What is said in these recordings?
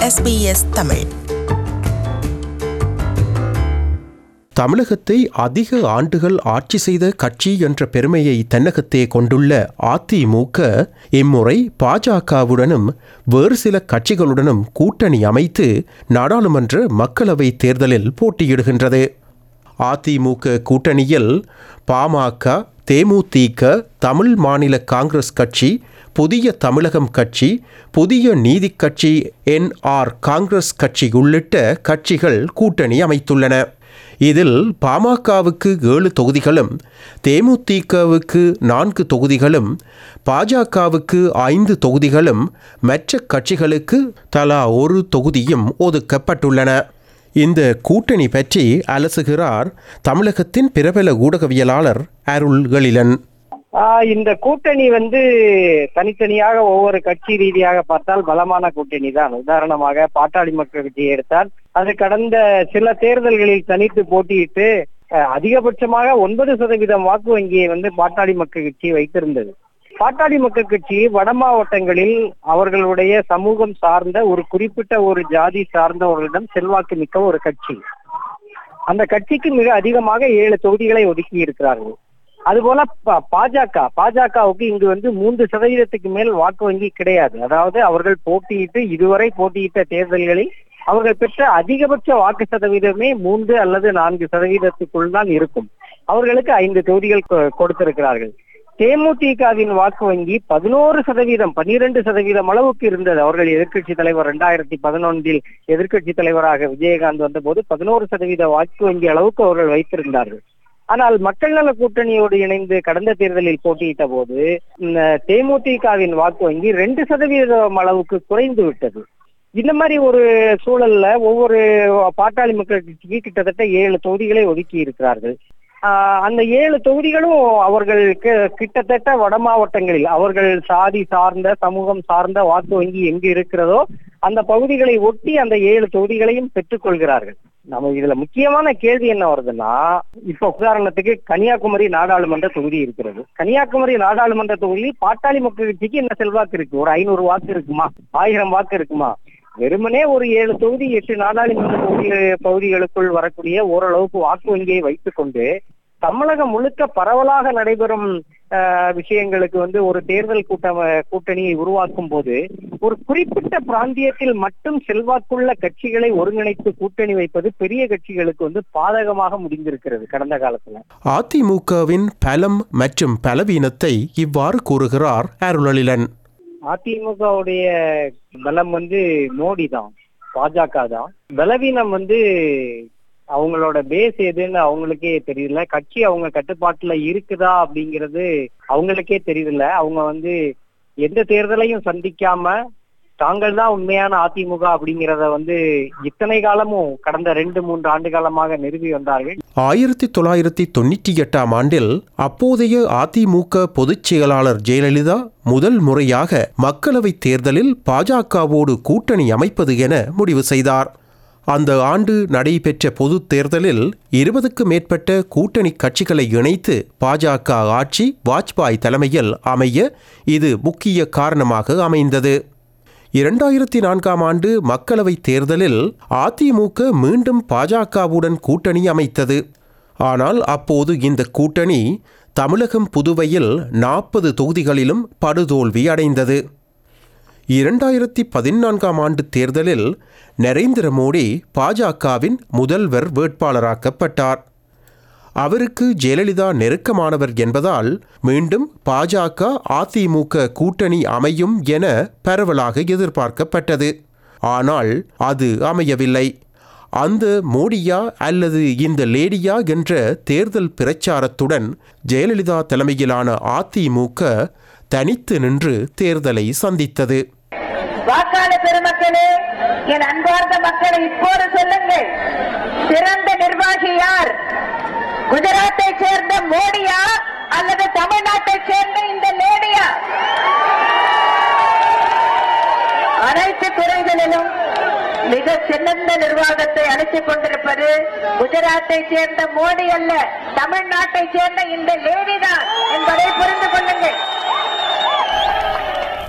SBS Tamil தமிழகத்தை அதிக ஆண்டுகள் ஆட்சி செய்த கட்சி என்ற பெருமையை தென்னகத்தே கொண்டுள்ள அதிமுக இம்முறை பாஜகவுடனும் வேறு சில கட்சிகளுடனும் கூட்டணி அமைத்து நாடாளுமன்ற மக்களவை தேர்தலில் போட்டியிடுகின்றது அதிமுக கூட்டணியில் பாமக தேமுதிக தமிழ் மாநில காங்கிரஸ் கட்சி புதிய தமிழகம் கட்சி புதிய நீதிக் கட்சி என்ஆர் காங்கிரஸ் கட்சி உள்ளிட்ட கட்சிகள் கூட்டணி அமைத்துள்ளன இதில் பாமகவுக்கு ஏழு தொகுதிகளும் தேமுதிகவுக்கு நான்கு தொகுதிகளும் பாஜகவுக்கு ஐந்து தொகுதிகளும் மற்ற கட்சிகளுக்கு தலா ஒரு தொகுதியும் ஒதுக்கப்பட்டுள்ளன இந்த கூட்டணி பற்றி அலசுகிறார் தமிழகத்தின் பிரபல ஊடகவியலாளர் அருள் எழிலன் ஆஹ் இந்த கூட்டணி வந்து தனித்தனியாக ஒவ்வொரு கட்சி ரீதியாக பார்த்தால் பலமான கூட்டணி தான் உதாரணமாக பாட்டாளி மக்கள் கட்சியை எடுத்தால் அது கடந்த சில தேர்தல்களில் தனித்து போட்டியிட்டு அஹ், அதிகபட்சமாக ஒன்பது சதவீதம் வாக்கு வங்கியை வந்து பாட்டாளி மக்கள் கட்சி வைத்திருந்தது பாட்டாளி மக்கள் கட்சி வட மாவட்டங்களில் அவர்களுடைய சமூகம் சார்ந்த ஒரு குறிப்பிட்ட ஒரு ஜாதி சார்ந்தவர்களிடம் செல்வாக்கு மிக்க ஒரு கட்சி அந்த கட்சிக்கு மிக அதிகமாக ஏழு தொகுதிகளை ஒதுக்கி இருக்கிறார்கள் அதுபோல பா- பாஜக பாஜகவுக்கு இங்கு வந்து மூன்று சதவீதத்துக்கு மேல் வாக்கு வங்கி கிடையாது அதாவது அவர்கள் போட்டியிட்டு இதுவரை போட்டியிட்ட தேர்தல்களில் அவர்கள் பெற்ற அதிகபட்ச வாக்கு சதவீதமே மூன்று அல்லது நான்கு சதவீதத்துக்குள் தான் இருக்கும் அவர்களுக்கு ஐந்து தொகுதிகள் கொ- கொடுத்திருக்கிறார்கள் தேமுதிகவின் வாக்கு வங்கி பதினோரு சதவீதம் பன்னிரண்டு சதவீதம் அளவுக்கு இருந்தது அவர்கள் எதிர்க்கட்சி தலைவர் இரண்டாயிரத்தி பதினொன்றில் எதிர்க்கட்சி தலைவராக விஜயகாந்த் வந்தபோது பதினோரு சதவீத வாக்கு வங்கி அளவுக்கு அவர்கள் வைத்திருந்தார்கள் ஆனால் மக்கள் நல கூட்டணியோடு இணைந்து கடந்த தேர்தலில் போட்டியிட்ட போது இந்த தேமுதிகவின் வாக்கு வங்கி ரெண்டு சதவீதம் அளவுக்கு குறைந்து விட்டது இந்த மாதிரி ஒரு சூழல்ல ஒவ்வொரு பாட்டாளி மக்கள் கட்சிக்கு கிட்டத்தட்ட ஏழு தொகுதிகளை ஒதுக்கி இருக்கிறார்கள் ஆஹ் அந்த ஏழு தொகுதிகளும் அவர்களுக்கு கிட்டத்தட்ட வட மாவட்டங்களில் அவர்கள் சாதி சார்ந்த சமூகம் சார்ந்த வாக்கு வங்கி எங்கு இருக்கிறதோ அந்த பகுதிகளை ஒட்டி அந்த ஏழு தொகுதிகளையும் பெற்றுக்கொள்கிறார்கள் நம்ம இதுல முக்கியமான கேள்வி என்ன வருதுன்னா இப்ப உதாரணத்துக்கு கன்னியாகுமரி நாடாளுமன்ற தொகுதி இருக்கிறது கன்னியாகுமரி நாடாளுமன்ற தொகுதியில் பாட்டாளி மக்கள் கட்சிக்கு என்ன செல்வாக்கு இருக்கு ஒரு ஐநூறு வாக்கு இருக்குமா ஆயிரம் வாக்கு இருக்குமா வெறுமனே ஒரு ஏழு தொகுதி எட்டு நாடாளுமன்ற தொகுதி பகுதிகளுக்குள் வரக்கூடிய ஓரளவுக்கு வாக்கு வங்கியை வைத்துக்கொண்டு தமிழகம் முழுக்க பரவலாக நடைபெறும் ஆஹ், விஷயங்களுக்கு வந்து ஒரு தேர்தல் கூட்டம் கூட்டணியை உருவாக்கும் போது ஒரு குறிப்பிட்ட பிராந்தியத்தில் மட்டும் செல்வாக்குள்ள கட்சிகளை ஒருங்கிணைத்து கூட்டணி வைப்பது பெரிய கட்சிகளுக்கு வந்து பாதகமாக முடிந்திருக்கிறது கடந்த காலத்துல அதிமுகவின் பலம் மற்றும் பலவீனத்தை இவ்வாறு கூறுகிறார் அருளெழிலன் அதிமுகவுடைய பலம் வந்து மோடி தான் பாஜக தான் பலவீனம் வந்து அவங்களோட பேஸ் எதுன்னு அவங்களுக்கே தெரியல கட்சி அவங்க கட்டுப்பாட்டுல இருக்குதா அப்படிங்கிறது அவங்களுக்கே தெரியல அவங்க வந்து எந்த தேர்தலையும் சந்திக்காம தாங்கள் தான் உண்மையான அதிமுக அப்படிங்கிறத வந்து இத்தனை காலமும் கடந்த ரெண்டு மூன்று ஆண்டு காலமாக நிறுவி வந்தார்கள் ஆயிரத்தி தொள்ளாயிரத்தி தொண்ணூற்றி எட்டாம் ஆண்டில் அப்போதைய அதிமுக பொதுச் செயலாளர் ஜெயலலிதா முதல் முறையாக மக்களவைத் தேர்தலில் பாஜகவோடு கூட்டணி அமைப்பது என முடிவு செய்தார் அந்த ஆண்டு நடைபெற்ற பொதுத் தேர்தலில் இருபதுக்கு மேற்பட்ட கூட்டணி கட்சிகளை இணைத்து பாஜக ஆட்சி வாஜ்பாய் தலைமையில் அமைய இது முக்கிய காரணமாக அமைந்தது இரண்டாயிரத்தி நான்காம் ஆண்டு மக்களவைத் தேர்தலில் அதிமுக மீண்டும் பாஜகவுடன் கூட்டணி அமைத்தது ஆனால் அப்போது இந்த கூட்டணி தமிழகம் புதுவையில் நாற்பது தொகுதிகளிலும் படுதோல்வி அடைந்தது இரண்டாயிரத்தி பதினான்காம் ஆண்டு தேர்தலில் நரேந்திர மோடி பாஜகவின் முதல்வர் வேட்பாளராக்கப்பட்டார் அவருக்கு ஜெயலலிதா நெருக்கமானவர் என்பதால் மீண்டும் பாஜக அதிமுக கூட்டணி அமையும் என பரவலாக எதிர்பார்க்கப்பட்டது ஆனால் அது அமையவில்லை அந்த மோடியா அல்லது இந்த லேடியா என்ற தேர்தல் பிரச்சாரத்துடன் ஜெயலலிதா தலைமையிலான அதிமுக தனித்து நின்று தேர்தலை சந்தித்தது வாக்காளர் பெருமக்களே என் அன்பார்ந்த மக்களை இப்போது சொல்லுங்கள் சிறந்த நிர்வாகி யார் குஜராத்தை சேர்ந்த மோடியா அல்லது தமிழ்நாட்டை சேர்ந்த இந்த லேடியா அனைத்து துறைகளிலும் மிக சிறந்த நிர்வாகத்தை அளித்துக் கொண்டிருப்பது குஜராத்தை சேர்ந்த மோடி அல்ல தமிழ்நாட்டை சேர்ந்த இந்த லேடி தான் என்பதை புரிந்து கொள்ளுங்கள்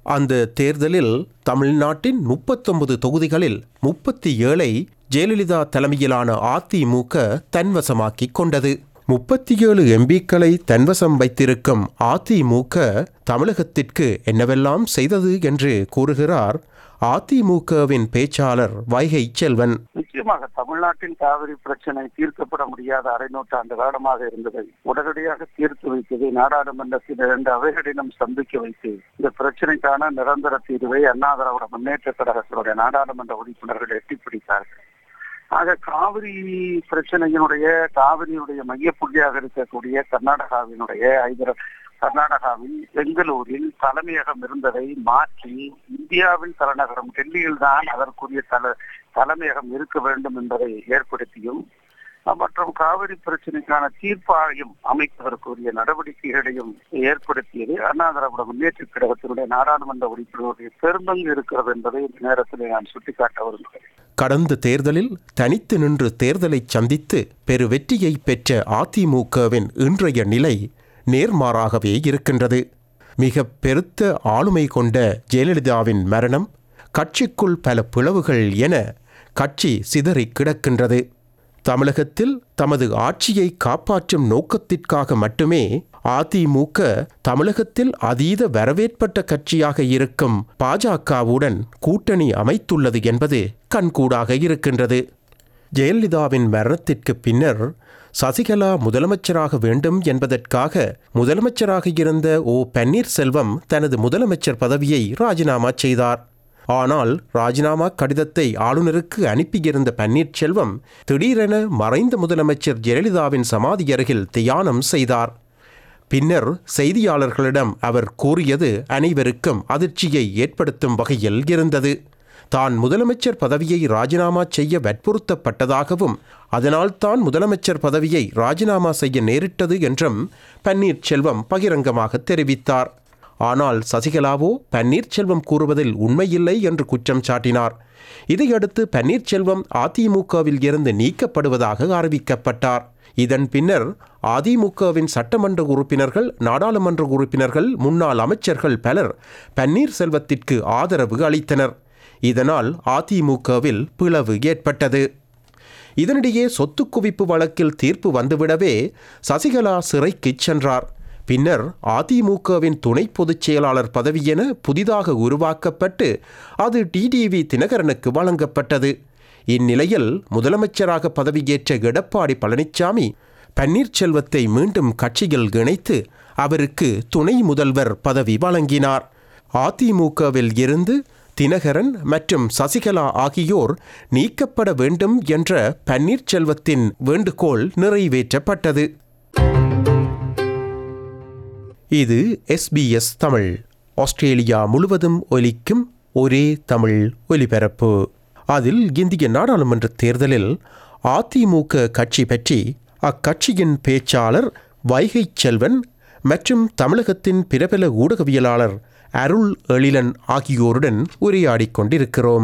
அந்த தேர்தலில் தமிழ்நாட்டின் முப்பத்தொன்பது தொகுதிகளில் முப்பத்தி ஏழை ஜெயலலிதா தலைமையிலான அதிமுக தன்வசமாக்கிக் கொண்டது முப்பத்தி ஏழு எம்பிக்களை தன்வசம் வைத்திருக்கும் அதிமுக தமிழகத்திற்கு என்னவெல்லாம் செய்தது என்று கூறுகிறார் அதிமுகவின் பேச்சாளர் வைகை செல்வன் நிச்சயமாக தமிழ்நாட்டின் காவிரி பிரச்சனை தீர்க்கப்பட முடியாத அரை நூற்றாண்டு காலமாக இருந்ததை உடனடியாக தீர்த்து வைத்தது நாடாளுமன்றத்தில் இரண்டு அவைகளிலும் சந்திக்க வைத்து இந்த பிரச்சனைக்கான நிரந்தர தீர்வை அண்ணா திராவிட முன்னேற்ற கழகத்தினுடைய நாடாளுமன்ற உறுப்பினர்கள் எட்டிப் பிடித்தார்கள் ஆக காவிரி பிரச்சனையினுடைய காவிரியுடைய மையப்புள்ளியாக இருக்கக்கூடிய கர்நாடகாவினுடைய ஹைதரா கர்நாடகாவில் பெங்களூரில் தலைமையகம் இருந்ததை மாற்றி இந்தியாவின் தலைநகரம் டெல்லியில் தான் அதற்குரிய தல தலைமையகம் இருக்க வேண்டும் என்பதை ஏற்படுத்தியும் மற்றும் காவிரி பிரச்சனைக்கான தீர்ப்பாயம் அமைப்பதற்குரிய நடவடிக்கைகளையும் ஏற்படுத்தியது அண்ணா திராவிட முன்னேற்ற கழகத்தினுடைய நாடாளுமன்ற உறுப்பினருடைய பெரும்பங்கு இருக்கிறது என்பதை இந்த நேரத்தில் நான் சுட்டிக்காட்ட விரும்புகிறேன் கடந்த தேர்தலில் தனித்து நின்று தேர்தலை சந்தித்து பெரு வெற்றியை பெற்ற அதிமுகவின் இன்றைய நிலை நேர்மாறாகவே இருக்கின்றது மிக பெருத்த ஆளுமை கொண்ட ஜெயலலிதாவின் மரணம் கட்சிக்குள் பல பிளவுகள் என கட்சி சிதறி கிடக்கின்றது தமிழகத்தில் தமது ஆட்சியை காப்பாற்றும் நோக்கத்திற்காக மட்டுமே அதிமுக தமிழகத்தில் அதீத வரவேற்பட்ட கட்சியாக இருக்கும் பாஜகவுடன் கூட்டணி அமைத்துள்ளது என்பது கண்கூடாக இருக்கின்றது ஜெயலலிதாவின் மரணத்திற்கு பின்னர் சசிகலா முதலமைச்சராக வேண்டும் என்பதற்காக முதலமைச்சராக இருந்த ஓ பன்னீர்செல்வம் தனது முதலமைச்சர் பதவியை ராஜினாமா செய்தார் ஆனால் ராஜினாமா கடிதத்தை ஆளுநருக்கு அனுப்பியிருந்த பன்னீர்செல்வம் திடீரென மறைந்த முதலமைச்சர் ஜெயலலிதாவின் சமாதி அருகில் தியானம் செய்தார் பின்னர் செய்தியாளர்களிடம் அவர் கூறியது அனைவருக்கும் அதிர்ச்சியை ஏற்படுத்தும் வகையில் இருந்தது தான் முதலமைச்சர் பதவியை ராஜினாமா செய்ய வற்புறுத்தப்பட்டதாகவும் அதனால் தான் முதலமைச்சர் பதவியை ராஜினாமா செய்ய நேரிட்டது என்றும் பன்னீர்செல்வம் பகிரங்கமாக தெரிவித்தார் ஆனால் சசிகலாவோ பன்னீர்செல்வம் கூறுவதில் உண்மையில்லை என்று குற்றம் சாட்டினார் இதையடுத்து பன்னீர்செல்வம் அதிமுகவில் இருந்து நீக்கப்படுவதாக அறிவிக்கப்பட்டார் இதன் பின்னர் அதிமுகவின் சட்டமன்ற உறுப்பினர்கள் நாடாளுமன்ற உறுப்பினர்கள் முன்னாள் அமைச்சர்கள் பலர் பன்னீர்செல்வத்திற்கு ஆதரவு அளித்தனர் இதனால் அதிமுகவில் பிளவு ஏற்பட்டது இதனிடையே சொத்து குவிப்பு வழக்கில் தீர்ப்பு வந்துவிடவே சசிகலா சிறைக்குச் சென்றார் பின்னர் அதிமுகவின் துணை பொதுச் செயலாளர் பதவியென புதிதாக உருவாக்கப்பட்டு அது டிடிவி தினகரனுக்கு வழங்கப்பட்டது இந்நிலையில் முதலமைச்சராக பதவியேற்ற எடப்பாடி பழனிசாமி பன்னீர்செல்வத்தை மீண்டும் கட்சியில் இணைத்து அவருக்கு துணை முதல்வர் பதவி வழங்கினார் அதிமுகவில் இருந்து தினகரன் மற்றும் சசிகலா ஆகியோர் நீக்கப்பட வேண்டும் என்ற பன்னீர்செல்வத்தின் வேண்டுகோள் நிறைவேற்றப்பட்டது இது எஸ்பிஎஸ் தமிழ் ஆஸ்திரேலியா முழுவதும் ஒலிக்கும் ஒரே தமிழ் ஒலிபரப்பு அதில் இந்திய நாடாளுமன்ற தேர்தலில் அதிமுக கட்சி பற்றி அக்கட்சியின் பேச்சாளர் வைகை செல்வன் மற்றும் தமிழகத்தின் பிரபல ஊடகவியலாளர் அருள் எழிலன் ஆகியோருடன் உரையாடிக் கொண்டிருக்கிறோம்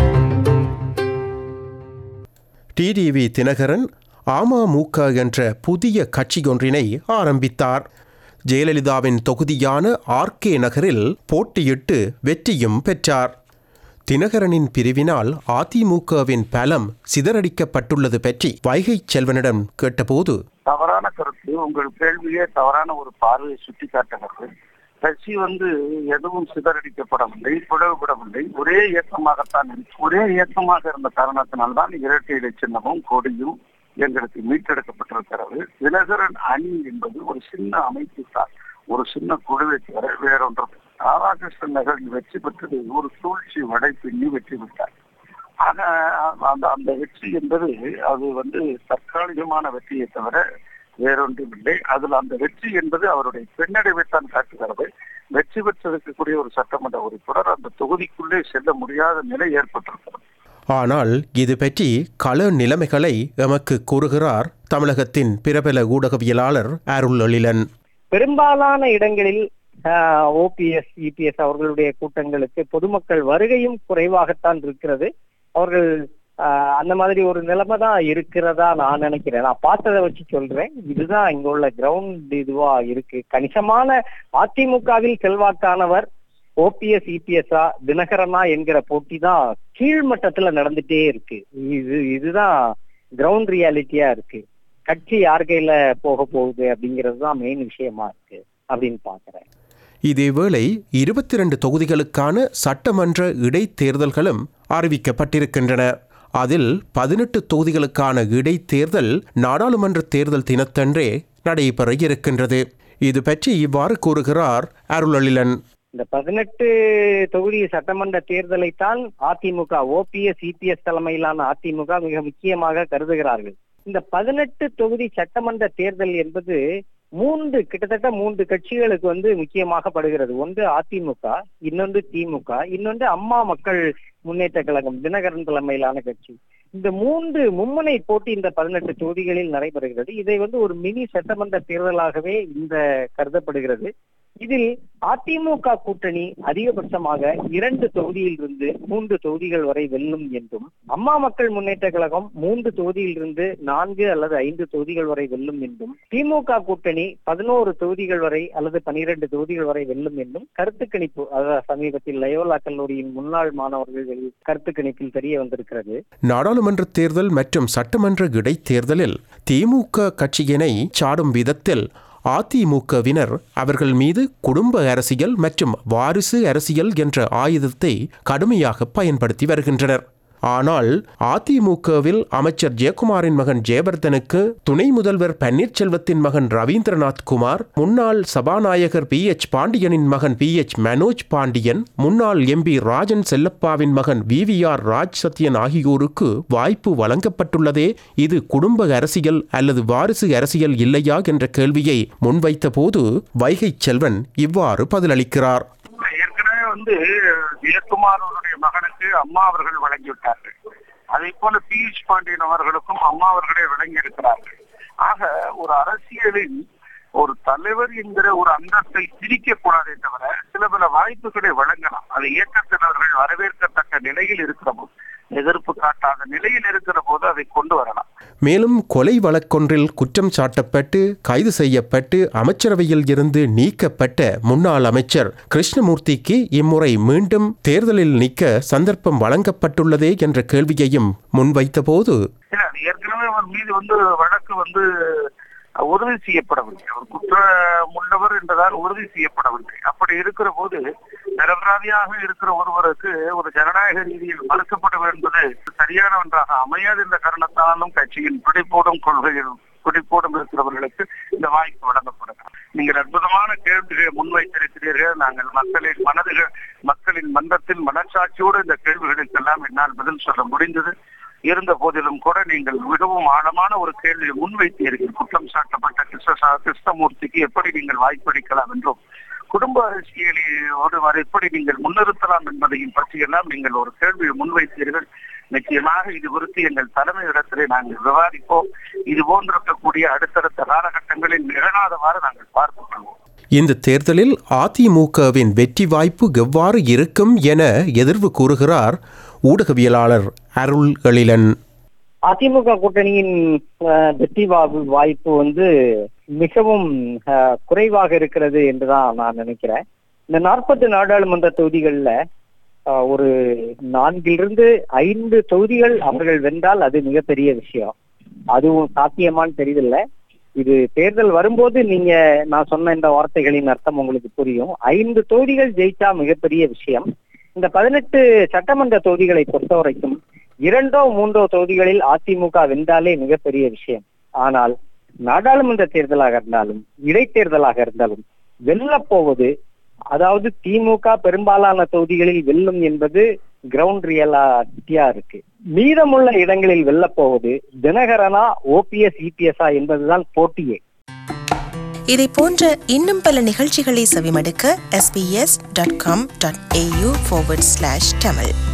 டிடிவி தினகரன் அமமுக என்ற புதிய கட்சியொன்றினை ஆரம்பித்தார் ஜெயலலிதாவின் தொகுதியான ஆர்கே நகரில் போட்டியிட்டு வெற்றியும் பெற்றார் தினகரனின் பிரிவினால் அதிமுகவின் பலம் சிதறடிக்கப்பட்டுள்ளது பற்றி வைகை செல்வனிடம் கேட்டபோது தவறான கருத்து உங்கள் கேள்வியே தவறான ஒரு பார்வையை சுட்டி காட்டுகிறது கட்சி வந்து எதுவும் சிதறடிக்கப்படவில்லை பிளவுபடவில்லை ஒரே இயக்கமாகத்தான் இருக்கு. ஒரே இயக்கமாக இருந்த காரணத்தினால்தான் இரட்டை இலை சின்னமும் கொடியும் எங்களுக்கு மீட்டெடுக்கப்பட்டிருக்கிறது தினகரன் அணி என்பது ஒரு சின்ன அமைப்பு தான் ஒரு சின்ன குழுவை தவிர வேறொன்று ராதாகிருஷ்ணன் நகர் வெற்றி பெற்றது ஒரு சூழ்ச்சி வடை பின்னி வெற்றி பெற்றார் ஆக அந்த அந்த வெற்றி என்பது அது வந்து தற்காலிகமான வெற்றியை தவிர வேறொன்றும் இல்லை அதுல அந்த வெற்றி என்பது அவருடைய பின்னடைவைத்தான் காட்டுகிறது வெற்றி பெற்றிருக்கக்கூடிய ஒரு சட்டமன்ற உறுப்பினர் அந்த தொகுதிக்குள்ளே செல்ல முடியாத நிலை ஏற்பட்டிருக்கிறது ஆனால் இது பற்றி கள நிலைமைகளை எமக்கு கூறுகிறார் தமிழகத்தின் பிரபல ஊடகவியலாளர் அருள் எழிலன் பெரும்பாலான இடங்களில் ஓபிஎஸ் இபிஎஸ் அவர்களுடைய கூட்டங்களுக்கு பொதுமக்கள் வருகையும் குறைவாகத்தான் இருக்கிறது அவர்கள் ஆஹ், அந்த மாதிரி ஒரு நிலைமை தான் இருக்கிறதா நான் நினைக்கிறேன் நான் பார்த்ததை வச்சு சொல்றேன் இதுதான் இங்க உள்ள கிரவுண்ட் இதுவா இருக்கு கணிசமான அதிமுகவில் செல்வாக்கானவர் ஓபிஎஸ் இபிஎஸ்ஆ தினகரனா என்கிற போட்டி தான் கீழ்மட்டத்துல நடந்துட்டே இருக்கு இது இதுதான் கிரவுண்ட் ரியாலிட்டியா இருக்கு கட்சி யார் கையில போக போகுது அப்படிங்கிறது தான் மெயின் விஷயமா இருக்கு அப்படின்னு பாக்குறேன் இதேவேளை இருபத்தி ரெண்டு தொகுதிகளுக்கான சட்டமன்ற இடைத்தேர்தல்களும் அறிவிக்கப்பட்டிருக்கின்றன அதில் பதினெட்டு தொகுதிகளுக்கான இடைத்தேர்தல் நாடாளுமன்ற தேர்தல் தினத்தன்றே நடைபெற இருக்கின்றது இது பற்றி இவ்வாறு கூறுகிறார் அருளலிலன் இந்த பதினெட்டு தொகுதி சட்டமன்ற தேர்தலைத்தான் அதிமுக ஓபிஎஸ் இபிஎஸ் தலைமையிலான அதிமுக மிக முக்கியமாக கருதுகிறார்கள் இந்த பதினெட்டு தொகுதி சட்டமன்ற தேர்தல் என்பது மூன்று கிட்டத்தட்ட மூன்று கட்சிகளுக்கு வந்து முக்கியமாக படுகிறது ஒன்று அதிமுக இன்னொன்று திமுக இன்னொன்று அம்மா மக்கள் முன்னேற்ற கழகம் தினகரன் தலைமையிலான கட்சி இந்த மூன்று மும்முனை போட்டி இந்த பதினெட்டு தொகுதிகளில் நடைபெறுகிறது இதை வந்து ஒரு மினி சட்டமன்ற தேர்தலாகவே இந்த கருதப்படுகிறது இதில் அதிமுக கூட்டணி அதிகபட்சமாக இரண்டு தொகுதியில் இருந்து மூன்று தொகுதிகள் வரை வெல்லும் என்றும் அம்மா மக்கள் முன்னேற்ற கழகம் மூன்று தொகுதியில் இருந்து நான்கு அல்லது ஐந்து தொகுதிகள் வரை வெல்லும் என்றும் திமுக கூட்டணி பதினோரு தொகுதிகள் வரை அல்லது பனிரெண்டு தொகுதிகள் வரை வெல்லும் என்றும் கருத்து கணிப்பு அதாவது சமீபத்தில் லயோலா கல்லூரியின் முன்னாள் மாணவர்கள் வெளி- கருத்து கணிப்பில் தெரிய வந்திருக்கிறது நாடாளுமன்ற தேர்தல் மற்றும் சட்டமன்ற இடைத்தேர்தலில் திமுக கட்சியினை சாடும் விதத்தில் அதிமுகவினர் அவர்கள் மீது குடும்ப அரசியல் மற்றும் வாரிசு அரசியல் என்ற ஆயுதத்தை கடுமையாக பயன்படுத்தி வருகின்றனர் ஆனால் அதிமுகவில் அமைச்சர் ஜெயக்குமாரின் மகன் ஜெயவர்தனுக்கு துணை முதல்வர் பன்னீர்செல்வத்தின் மகன் ரவீந்திரநாத் குமார் முன்னாள் சபாநாயகர் பி எச் பாண்டியனின் மகன் பி எச் மனோஜ் பாண்டியன் முன்னாள் எம்பி ராஜன் செல்லப்பாவின் மகன் V V R Raj Sathyan ஆகியோருக்கு வாய்ப்பு வழங்கப்பட்டுள்ளதே இது குடும்ப அரசியல் அல்லது வாரிசு அரசியல் இல்லையா என்ற கேள்வியை முன்வைத்த போது வைகை செல்வன் இவ்வாறு பதிலளிக்கிறார் ஏற்கனவே வந்து ஜெயக்குமார் அவருடைய மகனுக்கு அம்மா அவர்கள் வழங்கிவிட்டார்கள் அதே போல பியூஷ் பாண்டியன் அவர்களுக்கும் அம்மா அவர்களே வழங்கி இருக்கிறார்கள் ஆக ஒரு அரசியலில் ஒரு தலைவர் என்கிற ஒரு அந்தஸ்தை திரிக்க கூடாதே தவிர சில பல வாய்ப்புகளை வழங்கலாம் அது இயக்கத்தினர்கள் வரவேற்கத்தக்க நிலையில் இருக்கிற போது எதிர்ப்பு காட்டாத நிலையில் இருக்கிற போது அதை கொண்டு வரலாம் மேலும் கொலை வழக்கொன்றில் குற்றம் சாட்டப்பட்டு கைது செய்யப்பட்டு அமைச்சரவையில் இருந்து நீக்கப்பட்ட முன்னாள் அமைச்சர் கிருஷ்ணமூர்த்திக்கு இம்முறை மீண்டும் தேர்தலில் நிற்க சந்தர்ப்பம் வழங்கப்பட்டுள்ளதே என்ற கேள்வியையும் முன்வைத்தபோது இல்ல அது ஏற்கனவே அவர் மீது வந்து வழக்கு வந்து உறுதி செய்யப்படவில்லை அவர் குற்றமுள்ளவர் என்றதால் உறுதி செய்யப்படவில்லை அப்படி இருக்கிற போது நிரபராதியாக இருக்கிற ஒருவருக்கு ஒரு ஜனநாயக ரீதியில் மறுக்கப்படும் என்பது சரியான ஒன்றாக அமையாது என்ற காரணத்தாலும் கட்சியின் பிடிப்போடும் கொள்கையில் பிடிப்போடும் இருக்கிறவர்களுக்கு இந்த வாய்ப்பு வழங்கப்படுகிறது நீங்கள் அற்புதமான கேள்விகளை முன்வைத்திருக்கிறீர்கள் நாங்கள் மக்களின் மனதுகள் மக்களின் மன்றத்தில் மனசாட்சியோடு இந்த கேள்விகளுக்கெல்லாம் என்னால் பதில் சொல்ல முடிந்தது இருந்த போதிலும் கூட நீங்கள் மிகவும் ஆழமான ஒரு கேள்வியை முன்வைத்தீர்கள் குற்றம் சாட்டப்பட்ட கிருஷ்ண கிருஷ்ணமூர்த்திக்கு எப்படி நீங்கள் வாய்ப்பளிக்கலாம் என்றும் குடும்ப அரசியலோடு வரை எப்படி நீங்கள் முன்னிறுத்தலாம் என்பதையும் பற்றியெல்லாம் நீங்கள் ஒரு கேள்வியை முன்வைத்தீர்கள் நிச்சயமாக இது குறித்து எங்கள் தலைமை இடத்திலே நாங்கள் விவாதிப்போம் இது போன்றிருக்கக்கூடிய அடுத்தடுத்த காலகட்டங்களில் நிகழாதவாறு நாங்கள் பார்த்துக் கொள்வோம் இந்த தேர்தலில் அதிமுகவின் வெற்றி வாய்ப்பு எவ்வாறு இருக்கும் என எதிர்வு கூறுகிறார் ஊடகவியலாளர் அருள் எழிலன் அதிமுக கூட்டணியின் அஹ், வெற்றி வா- வாய்ப்பு வந்து மிகவும் அஹ், குறைவாக இருக்கிறது என்றுதான் நான் நினைக்கிறேன் இந்த நாற்பது நாடாளுமன்ற தொகுதிகள்ல அஹ், ஒரு நான்கிலிருந்து ஐந்து தொகுதிகள் அவர்கள் வென்றால் அது மிகப்பெரிய விஷயம் அதுவும் சாத்தியமான்னு தெரியல இது தேர்தல் வரும்போது நீங்க நான் சொன்ன இந்த வார்த்தைகளின் அர்த்தம் உங்களுக்கு புரியும் ஐந்து தொகுதிகள் ஜெயிச்சா மிகப்பெரிய விஷயம் இந்த பதினெட்டு சட்டமன்ற தொகுதிகளை பொறுத்த வரைக்கும் இரண்டோ மூன்றோ தொகுதிகளில் அதிமுக வென்றாலே மிகப்பெரிய விஷயம் ஆனால் நாடாளுமன்ற தேர்தலாக இருந்தாலும் இடைத்தேர்தலாக இருந்தாலும் வெல்லப் போவது அதாவது திமுக பெரும்பாலான தொகுதிகளில் வெல்லும் என்பது கிரவுண்ட் ரியாலிட்டியா இருக்கு மீதமுள்ள இடங்களில் வெல்லப் போவது தினகரனா ஓபிஎஸ் இபிஎஸ்ஆ என்பதுதான் போட்டியே இதை போன்ற இன்னும் பல நிகழ்ச்சிகளை செவிமடுக்க sbs.com.au forward slash tamil